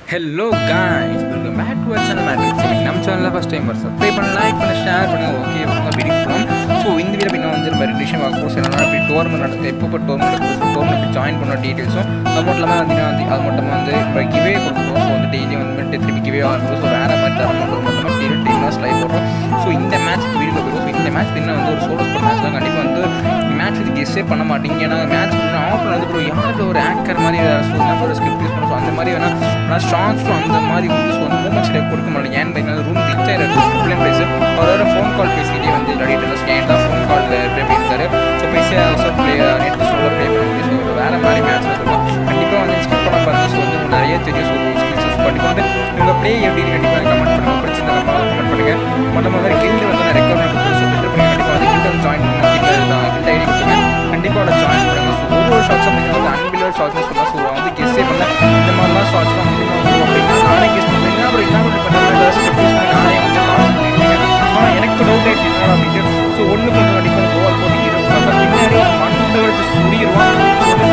hello guys welcome back to channel Matrix நம்ம சேனலில் first time வரும் சப்ஸ்கிரைப் பண்ண லைக் பண்ண ஷேர் பண்ணுங்க ஓகே வாங்க வீடியோ போகலாம் ஸோ இந்த வீடியோ பின்ன வந்து நம்ம ரெண்டு விஷயம் பார்க்க போகிறோம் என்னன்னா இப்படி டோர்னமெண்ட் நடக்குது எப்போ இப்போ டோர்னமெண்ட் நடக்குது டோர்னமெண்ட் ஜாயின் பண்ண டீட்டெயில்ஸும் அது மட்டும் இல்லாமல் வந்து வந்து அது மட்டும் வந்து இப்போ கிவே கொடுக்குறோம் ஸோ வந்து டெய்லி வந்து திருப்பி கிவே ஆகும் ஸோ வேறு மாதிரி தரம் பண்ணுறது மட்டும் டெய்லி டென் ஹவர்ஸ் லைவ் போடுறோம் ஸோ இந்த மேட்ச் வீடியோ போடுறோம் ஸோ இந்த மேட்ச் பின்ன வந்து ஒரு சோலோ ஸ்போர்ட் மேட்ச் தான் கண்டிப்பாக வந்து மேட்ச் இது கெஸ்ஸே பண்ண மாட்டீங்க ஏன்னா மேட்ச் வந்து ஆஃப் வந்து ப்ரோ யார் ஒரு ஆங்கர் மாதிரி சொல்லலாம் ஒரு ஸ்கிரிப்ட் யூஸ் பண்ணுறோம் அந்த மாதிரி வேணால் ஆனால் ஷார்ட்ஸும் அந்த மாதிரி வந்து ஸோ அந்த மூமெண்ட்ஸ் எனக்கு கொடுக்க மாட்டேன் ஏன் பார்த்தீங்கன்னா ரூம் ரீச் ஆகிருக்கு பிள்ளைங்க பேசு அவரோட ஃபோன் கால் பேசிக்கிட்டே வந்து விளையாடிட்டு இருந்தார் ஸ்கேன் தான் ஃபோன் கால் ப்ளே பண்ணியிருந்தாரு ஸோ பேசி ஸோ ப்ளே நெட் சொல்ல ப்ளே பண்ண முடியும் ஸோ ஒரு வேறு மாதிரி மேட்ச்சில் சொல்லலாம் கண்டிப்பாக வந்து ஸ்கிப் பண்ண பார்த்து ஸோ வந்து உங்களுக்கு நிறைய தெரியும் ஸோ ஸ்கில்ஸஸ் கண்டிப்பாக வந்து உங்கள் ப்ளே எப்படின்னு கண்டிப்பாக கமெண்ட் பண்ணுங்கள் பிரச்சனை கமெண்ட் பண்ணுங்கள் மொத்தம் முதல்ல கில்டு வந்து நான் ரெக்கமெண்ட் கொடுத்து ஸோ ஃபில்டர் பண்ணி கண்டிப்பாக வந்து கில்டு ஜாயின் பண்ணுங்க கில்டு கில்டு ஐடி கொடுத்துருங்க கண்டிப்பாக அதை ஜாயின் பண்ணுங்க ஸோ ஒரு ஒரு ஷார்ட்ஸும் வந்து அன்பிலர் ஷார்ட்ஸ் சொல்லலாம் ஸோ வந்து கெஸ்ஸே பண்ணல இந்த மாதிரிலாம் ஷார்ட்ஸ்லாம் வந்து அப்படின்னா நானே கெஸ் பண்ணுறேன் அப்புறம் என்ன பண்ணி பண்ணுறது நானே வந்து லாஸ் பண்ணிட்டேன் ஆனால் எனக்கு டவுட் ஆயிடுச்சு என்ன அப்படின்ட்டு ஸோ ஒன்று கொஞ்சம் கண்டிப்பாக கோவால் போட்டு இருபது பின்னாடி மண்டை வச்சு சுடிடுவான் ஸோ வந்து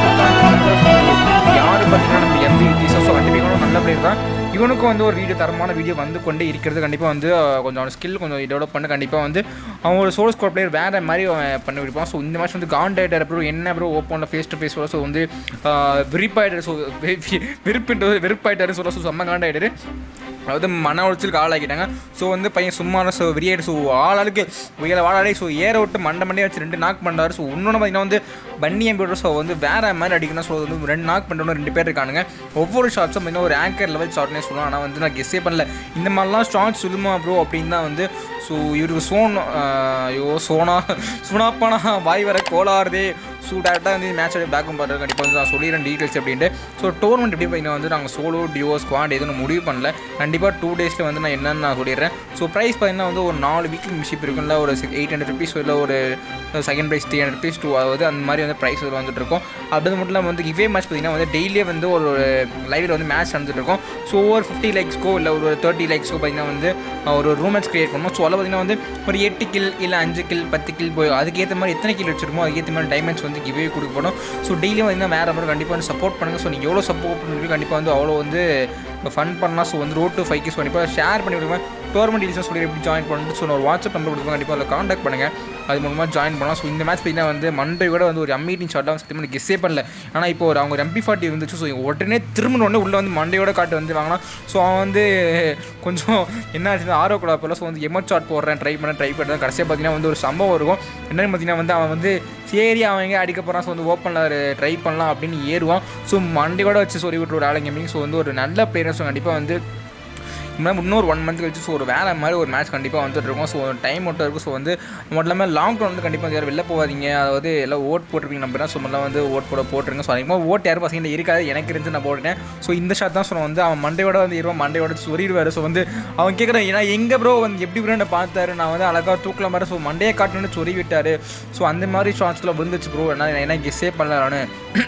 டேமேஜ் யார் பார்த்தீங்கன்னா நம்ம எம்பி வித்தியாசம் ஸோ கண்டிப்பாக நல்ல பிளேயர் தான் இவனுக்கும் வந்து ஒரு வீடியோ தரமான வீடியோ வந்து கொண்டே இருக்கிறது கண்டிப்பாக வந்து அஹ், கொஞ்சம் அவன் ஸ்கில் கொஞ்சம் டெவலப் பண்ண கண்டிப்பாக வந்து அவன் ஒரு சோர்ஸ் கோட் பிளேயர் வேறு மாதிரி அவன் பண்ணி விடுப்பான் ஸோ இந்த மாதிரி வந்து காண்டாக்டர் அப்புறம் என்ன ப்ரோ ஓப்பனில் ஃபேஸ் டு ஃபேஸ் ஸோ வந்து விருப்பாயிட்டார் ஸோ விருப்பின்றது வெறுப்பாயிட்டாரு சொல்ல ஸோ செம்ம காண்டாயிட்டாரு அதாவது மன உளைச்சலுக்கு ஆளாக்கிட்டாங்க ஸோ வந்து பையன் சும்மா ஸோ விரியாடு ஸோ ஆளாளுக்கு உயர வாழாடி ஸோ ஏற விட்டு மண்டை மண்டையை வச்சு ரெண்டு நாக் பண்ணுறாரு ஸோ இன்னொன்று பார்த்தீங்கன்னா வந்து பன்னி எம்பியோட ஸோ வந்து வேறு மாதிரி அடிக்கணும் ஸோ வந்து ரெண்டு நாக் பண்ணுறவங்க ரெண்டு பேர் இருக்கானுங்க ஒவ்வொரு ஷாட்ஸும் பார்த்தீங்கன்னா ஒரு ஆங்கர் லெவல் ஷாட்னே சொல்லுவோம் ஆனால் வந்து நான் கெஸ்ஸே பண்ணல இந்த மாதிரிலாம் ஷார்ட் சொல்லுமா ப்ரோ அப்படின்னு தான் வந்து ஸோ இவருக்கு சோன் ஐயோ சோனா சுனாப்பானா வாய் வர கோளாறுதே ஸோ டேரெக்டாக வந்து மேட்ச் பேக் பண்ணுறது கண்டிப்பாக வந்து நான் சொல்லிடுறேன் டீட்டெயில்ஸ் அப்படின்ட்டு ஸோ டோர்னமெண்ட் எப்படி பார்த்தீங்கன்னா வந்து நாங்கள் சோலோ டியோ ஸ்குவாட் எதுவும் முடிவு பண்ணல கண்டிப்பாக டூ டேஸில் வந்து நான் என்னென்னு நான் சொல்லிடுறேன் ஸோ ப்ரைஸ் பார்த்தீங்கன்னா வந்து ஒரு நாலு வீக்லி மெம்பர்ஷிப் இருக்குல்ல ஒரு எயிட் ஹண்ட்ரட் ருபீஸ் இல்லை ஒரு second prize three hundred rupees two அதாவது அந்த மாதிரி வந்து ப்ரைஸ் வந்துட்டு இருக்கும் அப்படி மட்டும் இல்லாமல் வந்து இவே மேட்ச் பார்த்தீங்கன்னா வந்து டெய்லியே வந்து ஒரு லைவில் வந்து மேட்ச் நடந்துட்டு இருக்கும் ஸோ ஒரு ஃபிஃப்டி லைக்ஸ்க்கோ இல்லை ஒரு தேர்ட்டி லைக்ஸ்க்கோ பார்த்தீங்கன்னா வந்து ஒரு ரூம் மேட்ச் கிரியேட் பண்ணணும் ஸோ அதில் பார்த்தீங்கன்னா வந்து ஒரு எட்டு கில் இல்லை அஞ்சு கில் பத்து கில் போய் அதுக்கேற்ற மாதிரி எத்தனை கில் வச்சிருமோ அதுக்கேற்ற மாதிரி டைமண்ட்ஸ் வந்து கிவே கொடுக்கப்படும் ஸோ டெய்லியும் பார்த்தீங்கன்னா வேறு மாதிரி கண்டிப்பாக வந்து சப்போர்ட் பண்ணுங்கள் ஸோ நீங்கள் எவ்வளோ சப்போர்ட் பண்ணுறீங்க கண்டிப்பாக வந்து அவ்வளோ வந்து ஃபன் பண்ணலாம் ஸோ வந்து ரோட் டு ஃபைவ் கிஸ் கண்டிப்பாக ஷேர் பண்ணி விடுவேன் டோர்மெண்ட் டீல்ஸும் சொல்லி எப்படி ஜாயின் பண்ணிட்டு ஸோ நான் ஒரு வாட்ஸ்அப் நம்பர் கொடுப்பேன் கண்டிப்பாக அதில் காண்டாக்ட் பண்ணுங்கள் அது மூலமாக ஜாயின் பண்ணலாம் ஸோ இந்த மேட்ச் பார்த்தீங்கன்னா வந்து மண்டே கூட வந்து ஒரு அம்மீட்டிங் ஷாட்டாக சத்தியமாக எனக்கு கெஸ்ஸே பண்ணல ஆனால் இப்போ ஒரு அவங்க ஒரு எம்பி ஃபார்ட்டி இருந்துச்சு ஸோ உடனே திரும்ப உடனே உள்ளே வந்து மண்டையோட காட்டு வந்து வாங்கினா ஸோ அவன் வந்து கொஞ்சம் என்ன ஆச்சுன்னா ஆரோ கூட போல ஸோ வந்து எமட் ஷாட் போடுறேன் ட்ரை பண்ண ட்ரை பண்ணுறேன் கடைசியாக பார்த்தீங்கன்னா வந்து ஒரு சம்பவம் இருக்கும் என்னன்னு பார்த்தீங்கன்னா வந்து அவன் வந்து சரி அவன் எங்கே அடிக்க போகிறான் ஸோ வந்து ஓப்பனில் ட்ரை பண்ணலாம் அப்படின்னு ஏறுவான் ஸோ மண்டையோட வச்சு சொல்லி விட்டு ஒரு ஆளுங்க கேமிங் ஸோ வந்து ஒரு நல்ல பிளேயர் ஸோ கண்டிப்பாக வந்து இன்னும் இன்னொரு ஒன் மந்த் கழிச்சு ஸோ ஒரு வேறு மாதிரி ஒரு மேட்ச் கண்டிப்பாக வந்துட்டு இருக்கும் ஸோ டைம் மட்டும் இருக்கும் ஸோ வந்து மட்டும் இல்லாமல் லாங் டவுன் வந்து கண்டிப்பாக யாரும் வெளில போகாதீங்க அதாவது எல்லாம் ஓட் போட்டிருப்பீங்க நம்புறேன் ஸோ எல்லாம் வந்து ஓட் போட போட்டுருங்க ஸோ அதிகமாக ஓட் யாரும் பசங்க இருக்காது எனக்கு இருந்து நான் போட்டுட்டேன் ஸோ இந்த ஷாட் தான் சொன்ன வந்து அவன் மண்டையோட வந்து இருவான் மண்டையோட சொல்லிடுவார் ஸோ வந்து அவன் கேட்குறான் ஏன்னா எங்கே ப்ரோ வந்து எப்படி ப்ரோ என்ன பார்த்தாரு நான் வந்து அழகாக தூக்கல மாதிரி ஸோ மண்டையை காட்டணும்னு சொல்லி விட்டார் ஸோ அந்த மாதிரி ஷாட்ஸில் விழுந்துச்சு ப்ரோ என்ன என்ன கெஸ்ஸே பண்ணல நான்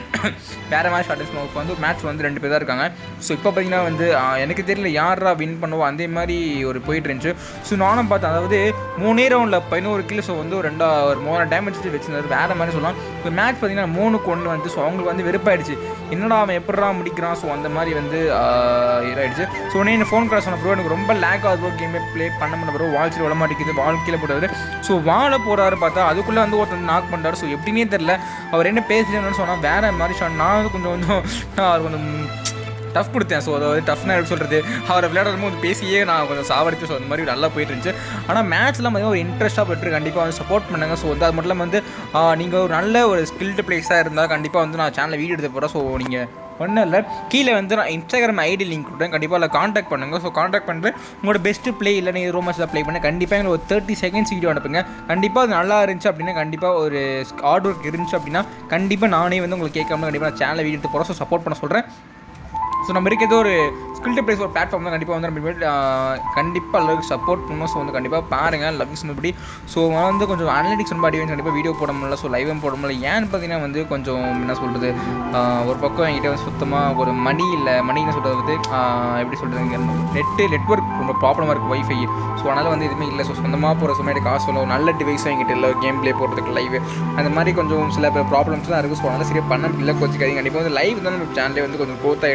வேறு மாதிரி ஷார்ட் இப்போ வந்து மேட்ச் வந்து ரெண்டு பேர் தான் இருக்காங்க ஸோ இப்போ பார்த்தீங்கன்னா வந்து ஆஹ், எனக்கு தெரியல யாரா வின் பண்ணுவோம் அதே மாதிரி ஒரு போயிட்டு இருந்துச்சு ஸோ நானும் பார்த்தேன் அதாவது மூணே ரவுண்டில் பதினோரு கிலோ ஸோ வந்து ஒரு ரெண்டா ஒரு மூணு டேமேஜ் வச்சிருந்தாரு வேறு மாதிரி சொல்லலாம் இப்போ மேட்ச் பார்த்தீங்கன்னா மூணு கொண்டு வந்து ஸோ அவங்களுக்கு வந்து வெறுப்பாயிடுச்சு என்னடா அவன் எப்படா முடிக்கிறான் ஸோ அந்த மாதிரி வந்து ஆஹ், இதாயிடுச்சு ஸோ உடனே என்ன ஃபோன் கால் சொன்ன ப்ரோ எனக்கு ரொம்ப லேக் ஆகுது ப்ரோ கேமே ப்ளே பண்ண முடியல ப்ரோ வாழ்ச்சியில் விட மாட்டேங்குது வாழ்க்கையில் போட்டாரு ஸோ வாழ போகிறாரு பார்த்தா அதுக்குள்ளே வந்து ஒருத்தர் நாக் பண்ணுறாரு ஸோ எப்படின்னே தெரில அவர் என்ன பேசுறேன்னு சொன்னால் வேறு மாதிரி சொன்ன நான் வந்து கொஞ்சம் கொஞ்சம் நான் அவர் கொஞ்சம் டஃப் கொடுத்தேன் ஸோ அதாவது டஃப்னா எப்படி சொல்கிறது அவரை விளையாடும் போது பேசியே நான் கொஞ்சம் சாவடிச்சு ஸோ அந்த மாதிரி நல்லா போயிட்டு இருந்துச்சு ஆனால் மேட்ச்லாம் பார்த்தீங்கன்னா ஒரு இன்ட்ரெஸ்ட்டாக போயிட்டு கண்டிப்பாக வந்து சப்போர்ட் பண்ணுங்க ஸோ வந்து அது மட்டும் இல்லாமல் வந்து நீங்கள் ஒரு நல்ல ஒரு ஸ்கில்டு பிளேஸாக இருந்தால் கண்டிப்பாக வந்து நான் சேனலில் வீடியோ எடுத்து போகிறேன் ஸோ நீங்கள் ஒன்றும் இல்லை கீழே வந்து நான் இன்ஸ்டாகிராம் ஐடி லிங்க் கொடுத்தேன் கண்டிப்பாக அதில் காண்டாக்ட் பண்ணுங்கள் ஸோ காண்டாக்ட் பண்ணிட்டு உங்களோட பெஸ்ட்டு ப்ளே இல்லை நீங்கள் ரூம் மேட்ச்சில் ப்ளே பண்ண கண்டிப்பாக எங்களுக்கு ஒரு தேர்ட்டி செகண்ட்ஸ் வீடியோ அனுப்புங்க கண்டிப்பாக அது நல்லா இருந்துச்சு அப்படின்னா கண்டிப்பாக ஒரு ஹார்ட் ஒர்க் இருந்துச்சு அப்படின்னா கண்டிப்பாக நானே வந்து உங்களுக்கு கேட்காம கண்டிப்பாக நான் சேனலை வீடியோ எடுத்து போகிறேன் ஸோ சப்போர்ட் பண்ண சொல்கிறேன் ஸோ நம்ம இருக்கிறது ஒரு ஸ்கில்டு பிளேஸ் ஒரு பிளாட்ஃபார்ம் தான் கண்டிப்பாக வந்து நம்ம இனிமேல், ஆஹ், கண்டிப்பாக எல்லாருக்கும் சப்போர்ட் பண்ணணும் ஸோ வந்து கண்டிப்பாக பாருங்கள் லவ்ஸ் இப்படி ஸோ வந்து கொஞ்சம் அனலிட்டிக்ஸ் ரொம்ப அடி வந்து கண்டிப்பாக வீடியோ போட முடியல ஸோ லைவும் போட முடியல ஏன்னு பார்த்தீங்கன்னா வந்து கொஞ்சம் என்ன சொல்கிறது ஒரு பக்கம் என்கிட்ட வந்து சுத்தமாக ஒரு மணி இல்லை மணின்னு சொல்கிறது வந்து ஆஹ், எப்படி சொல்கிறது நெட்டு நெட்ஒர்க் ரொம்ப ப்ராப்ளமாக இருக்குது ஒய்ஃபை ஸோ அதனால் வந்து எதுவுமே இல்லை ஸோ சொந்தமாக போகிற சொன்னாடி காசு சொல்ல ஒரு நல்ல டிவைஸும் என்கிட்ட இல்லை கேம் ப்ளே போடுறதுக்கு லைவ் அந்த மாதிரி கொஞ்சம் சில ப்ராப்ளம்ஸ் தான் இருக்குது ஸோ அதனால் சரியாக பண்ண முடியல கோச்சிக்காதீங்க கண்டிப்பாக வந்து லைவ் தான் நம்ம சேனலே வந்து கொஞ்சம் க்ரோத் ஆகிட்டு இருந்துச்சு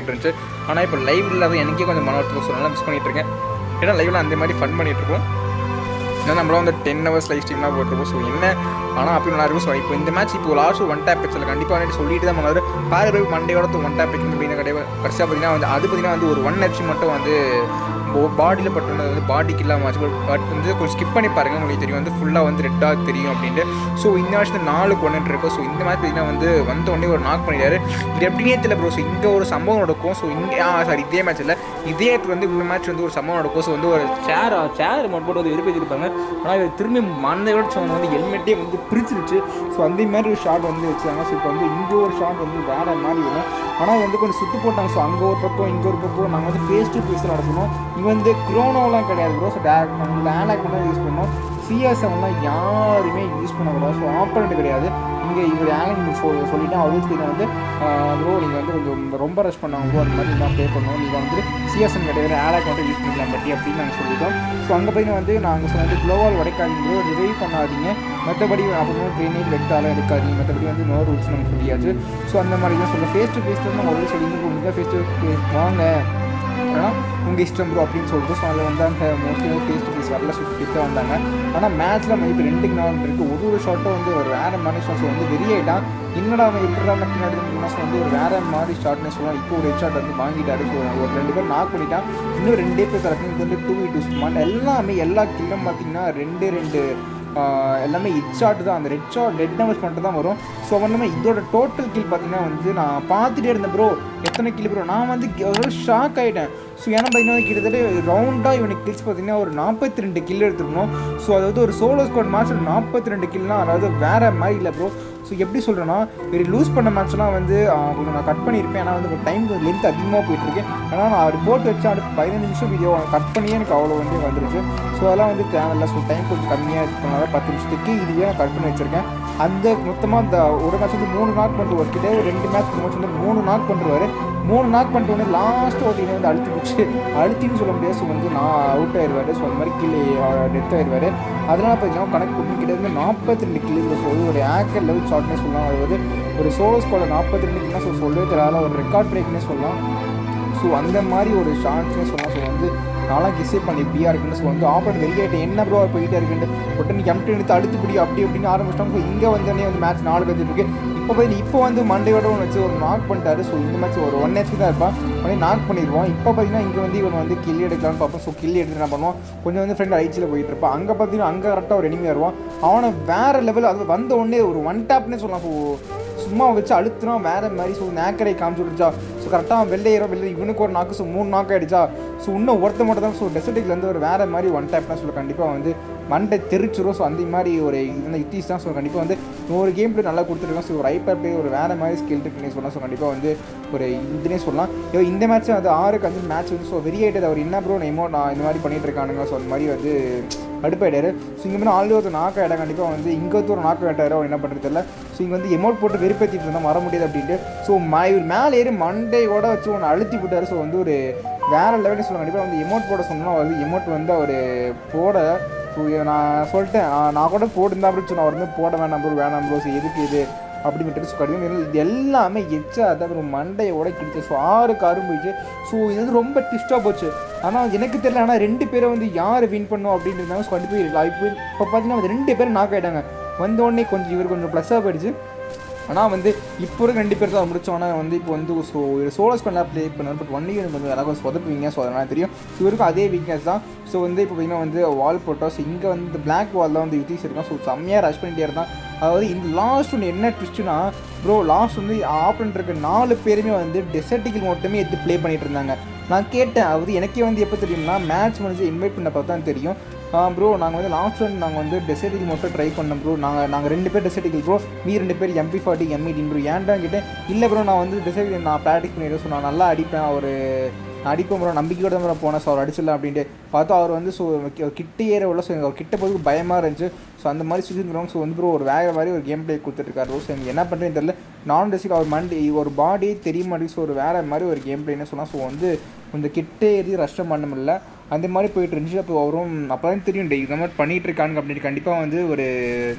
ஆனால் இப்போ லைவ் இல்லாத எனக்கே கொஞ்சம் மன வருத்தம் சொல்லலாம் மிஸ் பண்ணிட்டு இருக்கேன் ஏன்னா லைவ்ல அந்த மாதிரி ஃபன் பண்ணிட்டு இருக்கோம் ஏன்னா நம்மளாம் வந்து டென் ஹவர்ஸ் லைவ் ஸ்ட்ரீம்லாம் போட்டிருப்போம் ஸோ என்ன ஆனால் அப்படி நல்லா இருக்கும் ஸோ இப்போ இந்த மேட்ச் இப்போ லாஸ்ட் ஒன் டேப் பிக்சல் கண்டிப்பாக வந்துட்டு சொல்லிட்டு தான் பண்ணாரு பாரு போய் மண்டையோட ஒன் டேப் பிக் அப்படின்னு கிடையாது கடைசியாக பார்த்தீங்கன்னா வந்து அது பார்த்தீங்கன்னா வந்து ஒரு ஒன் ஹெச்பி மட்டும் வந்து பாடியில் பட்டுனது வந்து பாடிக்கு இல்லாமல் ஆச்சு பட் வந்து கொஞ்சம் ஸ்கிப் பண்ணி பாருங்கள் உங்களுக்கு தெரியும் வந்து ஃபுல்லாக வந்து ரெட்டாக தெரியும் அப்படின்ட்டு ஸோ இந்த வருஷத்து நாலு கொண்டுட்டு இருக்கும் ஸோ இந்த மாதிரி பார்த்தீங்கன்னா வந்து வந்த உடனே ஒரு நாக் பண்ணிட்டாரு இது எப்படினே தெரியல ப்ரோ ஸோ இங்கே ஒரு சம்பவம் நடக்கும் ஸோ இங்கே ஆ சாரி இதே மேட்ச் இல்லை இதே இடத்துல வந்து இந்த மேட்ச் வந்து ஒரு சம்பவம் நடக்கும் ஸோ வந்து ஒரு சேர் சேர் மட்டும் போட்டு வந்து விருப்பி ஆனால் இவர் திரும்பி மண்டையோட சொன்ன வந்து ஹெல்மெட்டே வந்து பிரிச்சிருச்சு ஸோ அந்த மாதிரி ஒரு ஷாட் வந்து வச்சாங்க ஸோ இப்போ வந்து இங்கே ஒரு ஷாட் வந்து வேறு மாதிரி வரும் ஆனால் வந்து கொஞ்சம் சுட்டு போட்டாங்க ஸோ அங்கே ஒரு பக்கம் இங்கே ஒரு பக்கம் நாங்கள் வந்து ஃபேஸ் டு ஃபேஸ் நடக்கணும் இங்கே வந்து க்ரோனோலாம் கிடையாது ப்ரோ ஸோ டேரக்ட் நம்ம லேலாக் மட்டும் யூஸ் பண்ணோம் சிஎஸ்எம்லாம் யாருமே யூஸ் பண்ணக்கூடாது ஸோ ஆப்பரண்ட் கிடையாது இங்கே இவர் ஆலன் சொல் சொல்லிட்டு அவருக்கு வந்து ப்ரோ நீங்கள் வந்து கொஞ்சம் ரொம்ப ரஷ் பண்ணாங்க ப்ரோ அந்த மாதிரி தான் ப்ளே பண்ணோம் நீங்கள் வந்து சிஎஸ்எம் கிடையாது ஆலாக் மட்டும் யூஸ் பண்ணிக்கலாம் பட்டி அப்படின்னு நாங்கள் சொல்லிட்டோம் ஸோ அங்கே போய் வந்து நாங்கள் சொன்னது க்ளோவால் உடைக்காதீங்க ப்ரோ ரிவைவ் பண்ணாதீங்க மற்றபடி அப்புறமா ட்ரெயினிங் வெட்டாலும் எடுக்காதீங்க மற்றபடி வந்து நோ ரூல்ஸ் நம்ம சொல்லியாச்சு ஸோ அந்த மாதிரி தான் சொல்லுங்கள் ஃபேஸ் டு ஃபேஸ் நம்ம ஆல்ரெடி சொல்லிங்க உங்களுக்கு ஃபேஸ் டு ஃபேஸ் வாங்க ஆனால் உங்கள் இஷ்டம் ப்ரோ அப்படின்னு சொல்லிட்டு ஸோ அதில் வந்து அந்த மோஸ்ட்லி வந்து ஃபேஸ் டு ஃபேஸ் வரல சுற்றி தான் வந்தாங்க ஆனால் மேட்ச்சில் இப்போ ரெண்டுக்கு நாள் இருக்குது ஒரு ஒரு ஷாட்டும் வந்து ஒரு வேறு மாதிரி ஷாட்ஸ் வந்து வெறியாயிட்டான் என்னடா அவன் எப்படி தான் பின்னாடி மாதம் வந்து ஒரு வேறு மாதிரி ஷாட்னு சொல்லலாம் இப்போ ஒரு ஹெட் ஷாட் வந்து வாங்கிட்டாரு ஸோ ஒரு ரெண்டு பேர் நாக் பண்ணிட்டான் இன்னும் ரெண்டே பேர் தரப்பு இது வந்து டூ டூ ஸ்மார்ட் எல்லாமே எல்லா கில்லும் பார்த்தீங்கன்னா ரெண்டு ரெண்டு ஆஹ் எல்லாமே ஹிட் ஷாட் தான் அந்த ரெட் ஷாட் ரெட் நம்பர்ஸ் மட்டும் தான் வரும் ஸோ வந்து இதோட டோட்டல் கில் பார்த்தீங்கன்னா வந்து நான் பார்த்துட்டே இருந்தேன் ப்ரோ எத்தனை கில் ப்ரோ நான் வந்து ஒரு ஷாக் ஆகிட்டேன் ஸோ ஏன்னா பார்த்தீங்கன்னா கிட்டத்தட்ட ரவுண்டாக இவனுக்கு கில்ஸ் பார்த்தீங்கன்னா ஒரு நாற்பத்தி ரெண்டு கில் எடுத்துருக்கணும் ஸோ அதாவது ஒரு சோலோ ஸ்குவாட் மேட்ச் நாற்பத்தி ரெண்டு கில்லாம் அதாவது வேறு மாதிரி இல்லை ப்ரோ ஸோ எப்படி சொல்கிறேன்னா வெரி லூஸ் பண்ண மேட்ச்லாம் வந்து ஆஹ், கொஞ்சம் நான் கட் பண்ணியிருப்பேன் ஏன்னா வந்து டைம் லென்த் அதிகமாக போயிட்டுருக்கு ஆனால் நான் அப்படி போட்டு வச்சா அடுத்து பதினஞ்சு நிமிஷம் வீடியோ கட் பண்ணியே எனக்கு அவ்வளோ வந்து வந்துருச்சு ஸோ அதெல்லாம் வந்து தேவையில்ல ஸோ டைம் கொஞ்சம் கம்மியாக இருக்கனால பத்து நிமிஷத்துக்கு இதுவே நான் கட் பண்ணி வச்சுருக்கேன் அந்த மொத்தமாக அந்த ஒரு மேட்ச் வந்து மூணு நாக் பண்ணிட்டு ஒரு கிட்டே ரெண்டு மேட்ச் மேட்ச் வந்து மூணு நாக் பண்ணுவார் மூணு நாக் பண்ணிட்டு உடனே லாஸ்ட் ஓட்டிங்க வந்து அழுத்தி பிடிச்சி அழுத்தின்னு சொல்ல முடியாது ஸோ வந்து நான் அவுட் ஆயிடுவார் ஸோ அந்த மாதிரி கில் டெத் ஆயிடுவார் அதனால் பார்த்தீங்கன்னா கணக்கு பண்ணி கிட்ட வந்து நாற்பத்தி ரெண்டு கிலோ ஸோ ஒரு ஆக்கர் லெவல் ஷாட்னே சொல்லலாம் அதாவது ஒரு சோலோ ஸ்கோல நாற்பத்தி ரெண்டு கிலோ ஸோ சொல்லவே தெரியாத ஒரு ரெக்கார்ட் பிரேக்னே சொல்லலாம் ஸோ அந்த மாதிரி ஒரு ஷான்ஸ்னே சொல்லலாம் ஸோ வந்து நான்லாம் கிஸ்ஸே பண்ணி இப்படியா இருக்குன்னு ஸோ வந்து ஆப்பன் வெளியாயிட்டு என்ன ப்ரோ போயிட்டே இருக்குன்னு உடனே எம்டி எடுத்து அடுத்து பிடி அப்படி அப்படின்னு ஆரம்பிச்சிட்டாங்க ஸோ இங்கே வந்தோடனே வந்து மேட்ச் நாலு கஞ்சிட்டு இருக்கு இப்போ போய் இப்போ வந்து மண்டையோட ஒன்று வச்சு ஒரு நாக் பண்ணிட்டாரு ஸோ இந்த மேட்ச் ஒரு ஒன் ஹெச்பி தான் இருப்பான் உடனே நாக் பண்ணிடுவோம் இப்போ பார்த்தீங்கன்னா இங்கே வந்து இவன் வந்து கில்லி எடுக்கலாம்னு பார்ப்போம் ஸோ கில்லி எடுத்து என்ன பண்ணுவோம் கொஞ்சம் வந்து ஃப்ரெண்ட் ஐச்சியில் போயிட்டு இருப்பான் அங்கே பார்த்தீங்கன்னா அங்கே கரெக்டாக ஒரு எனிமி வருவான் அவனை வேறு லெவல் அது வந்த உடனே ஒரு ஒன் டேப்னே சொல்லலாம் ஸோ சும்மா வச்சு அழுத்துனா வேற மாதிரி ஸோ நேக்கரை காமிச்சு விட்டுச்சா ஸோ கரெக்டாக வெள்ளையிறோம் வெள்ளை இவனுக்கு ஒரு நாக்கு ஸோ மூணு நாக்கு ஆயிடுச்சா ஸோ இன்னும் ஒருத்த மட்டும் தான் ஸோ டெசர்ட்டிக்லேருந்து ஒரு வேற மாதிரி ஒன் டைப்னா சொல்ல கண்டிப்பாக வந்து மண்டை தெரிச்சிரும் ஸோ அந்த மாதிரி ஒரு இது இத்திஸ் தான் ஸோ கண்டிப்பாக வந்து ஒரு கேம் பிளே நல்லா கொடுத்துருக்கோம் ஸோ ஒரு ஐபேட் பிளே ஒரு வேற மாதிரி ஸ்கில் இருக்குன்னே சொல்லலாம் ஸோ கண்டிப்பாக வந்து ஒரு இதுனே சொல்லலாம் ஐயோ இந்த மேட்ச் அது ஆறுக்கு அஞ்சு மேட்ச் வந்து ஸோ வெறியாயிட்டது அவர் என்ன ப்ரோ எமோ நான் இந்த மாதிரி பண்ணிட்டு இருக்கானுங்க ஸோ அந்த மாதிரி வந்து அடுப்பாயிட்டாரு ஸோ இங்கே வந்து ஆல்ரெடி ஒரு நாக்கு ஆகிட்டா கண்டிப்பாக வந்து இங்கே ஒரு நாக்கு ஆகிட்டாரு அவர் என்ன பண்ணுறது தெரியல ஸோ இங்கே வந்து எமௌண்ட் போட்டு வெறுப்பேற்றிட்டு இருந்தால் வர முடியாது அப்படின்ட்டு ஸோ ம இவர் மேலே ஏறி மண்டையோட வச்சு ஒன்று அழுத்தி விட்டாரு ஸோ வந்து ஒரு வேறு லெவலில் சொல்லுவாங்க கண்டிப்பாக வந்து எமௌண்ட் போட சொன்னால் வந்து எமௌண்ட் வந்து அவர் போட ஸோ நான் சொல்லிட்டேன் நான் நான் கூட போட்டுருந்தா அப்படின்னு சொன்னால் அவர் வந்து போட வேணாம் ப்ரோ வேணாம் ப்ரோ ஸோ எதுக்கு இது அப்படி விட்டுட்டு ஸோ கடிதம் இது எல்லாமே எச்சா அதான் ஒரு மண்டையோட கிடிச்சு ஸோ ஆறு காரும் போயிடுச்சு ஸோ இது வந்து ரொம்ப ட்விஸ்ட்டாக போச்சு ஆனால் எனக்கு தெரியல ஆனால் ரெண்டு பேரை வந்து யார் வின் பண்ணும் அப்படின்னு இருந்தாங்க ஸோ கண்டிப்பாக இப்போ இப்போ பார்த்தீங்கன்னா வந்து ரெண்டு பேரும் நாக் ஆகிட்டாங்க வந்த உடனே கொஞ்சம் இவர் கொஞ்சம் ப்ளஸ்ஸாக போயிடுச்சு ஆனால் வந்து இப்போ இருக்க ரெண்டு பேர் தான் முடிச்சோம் ஆனால் வந்து இப்போ வந்து ஸோ சோலஸ் பண்ணா ப்ளே பண்ணுவார் பட் ஒன் இயர் கொஞ்சம் எல்லாரும் சொதப்புவீங்க ஸோ அதனால் தெரியும் ஸோ இவருக்கும் அதே வீக்னஸ் தான் ஸோ வந்து இப்போ பார்த்தீங்கன்னா வந்து வால் போட்டோம் ஸோ இங்கே வந்து பிளாக் வால் தான் வந்து யூட்டிஸ் இருக்கும் ஸோ செம்மையாக ரஷ் பண்ணிட்டே இருந்தான் அதாவது இந்த லாஸ்ட் ஒன்று என்ன ட்விஸ்ட்னா ப்ரோ லாஸ்ட் வந்து ஆப்ரண்ட் இருக்க நாலு பேருமே வந்து டெசர்ட்டிகள் மட்டுமே எடுத்து ப்ளே பண்ணிட்டு இருந்தாங்க நான் கேட்டேன் அதாவது எனக்கே வந்து எப்போ தெரியும்னா மேட்ச் முடிஞ்சு இன்வைட் பண்ண பார்த்தா தான் தெரியும் ப்ரோ நாங்கள் வந்து லாஸ்ட் ஒன் நாங்கள் வந்து டெசர்ட்டிகள் மட்டும் ட்ரை பண்ணோம் ப்ரோ நாங்கள் நாங்கள் ரெண்டு பேர் டெசர்ட்டிகள் ப்ரோ மீ ரெண்டு பேர் எம்பி ஃபார்ட்டி எம்இடின் ப்ரோ ஏன்டா கேட்டேன் இல்லை ப்ரோ நான் வந்து டெசர்ட்டிகள் நான் ப்ராக்டிஸ் பண்ணிடுறேன் ஸோ நான் நல்லா அடிப்பேன் ஒரு நான் அடிப்பேன் ப்ரோ நம்பிக்கையோட தான் ப்ரோ போனேன் ஸோ அவர் அடிச்சிடலாம் அப்படின்ட்டு பார்த்தா அவர் வந்து ஸோ கிட்ட ஏற உள்ள ஸோ அவர் கிட்ட போதுக்கு பயமாக இருந்துச்சு ஸோ அந்த மாதிரி சுற்றிருக்கிறோம் ஸோ வந்து ப்ரோ ஒரு வேறு மாதிரி ஒரு கேம் ப்ளே கொடுத்துட்ருக்காரு ஸோ எனக்கு என்ன பண்ணுறேன்னு தெரியல நான் டெசிக் அவர் மண்டி ஒரு பாடி தெரிய மாட்டேங்குது ஸோ ஒரு வேறு மாதிரி ஒரு கேம் பிளேன்னு சொன்னால் ஸோ வந்து கொஞ்சம் கிட்ட ஏறி ரஷ்டம் பண்ண முடியல அந்த மாதிரி போயிட்டு இருந்துச்சு அப்போ அவரும் அப்போ தான் தெரியும் டே இந்த மாதிரி பண்ணிகிட்டு இருக்காங்க அப்படின்னு கண்டிப்பாக வந்து ஒரு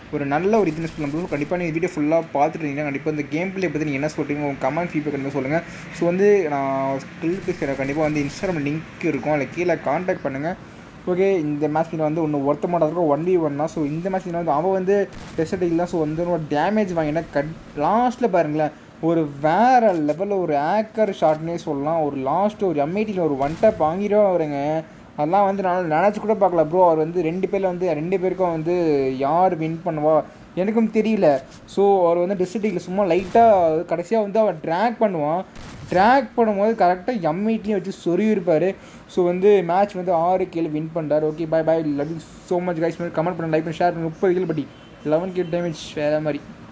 ஒரு நல்ல ஒரு இதுன்னு சொல்லலாம் ப்ரோ கண்டிப்பாக நீங்கள் வீடியோ ஃபுல்லாக பார்த்துட்டு இருந்தீங்கன்னா கண்டிப்பாக இந்த கேம் பிளே பற்றி நீங்கள் என்ன சொல்கிறீங்க உங்கள் கமெண்ட் ஃபீட்பேக் கண்டிப்பாக சொல்லுங்கள் ஸோ வந்து நான் ஸ்கில் பேசுகிற கண்டிப்பாக வந்து இன்ஸ்டாகிராம் லிங்க் இருக்கும் அதில் கீழே காண்டாக்ட் பண்ணுங்கள் ஓகே இந்த மேட்ச் வந்து ஒன்று ஒருத்த மாட்டாங்க ஒன் வி ஒன் தான் ஸோ இந்த மேட்ச் வந்து அவன் வந்து டெஸ்ட் தான் ஸோ வந்து ஒரு டேமேஜ் வாங்கினா கட் லாஸ்ட்டில் பாருங்களேன் ஒரு வேறு லெவலில் ஒரு ஆக்கர் ஷாட்னே சொல்லலாம் ஒரு லாஸ்ட் ஒரு எம்ஐடியில் ஒரு ஒன் டேப் வாங்கிடும் வருங்க அதெல்லாம் வந்து நான் நினச்சி கூட பார்க்கல ப்ரோ அவர் வந்து ரெண்டு பேரில் வந்து ரெண்டு பேருக்கும் வந்து யார் வின் பண்ணுவா எனக்கும் தெரியல ஸோ அவர் வந்து டிஸ்ட்ரிக்டில் சும்மா லைட்டாக கடைசியாக வந்து அவர் ட்ராக் பண்ணுவான் ட்ராக் பண்ணும்போது கரெக்டாக எம்ஐடியும் வச்சு சொருகிருப்பார் ஸோ வந்து மேட்ச் வந்து ஆறு கீழே வின் பண்ணுறாரு okay bye bye love so much guys comment பண்ண லைக் பண்ணி ஷேர் பண்ணி முப்பது கிலோ பட்டி லெவன் கிலோ டேமேஜ் வேறு மாதிரி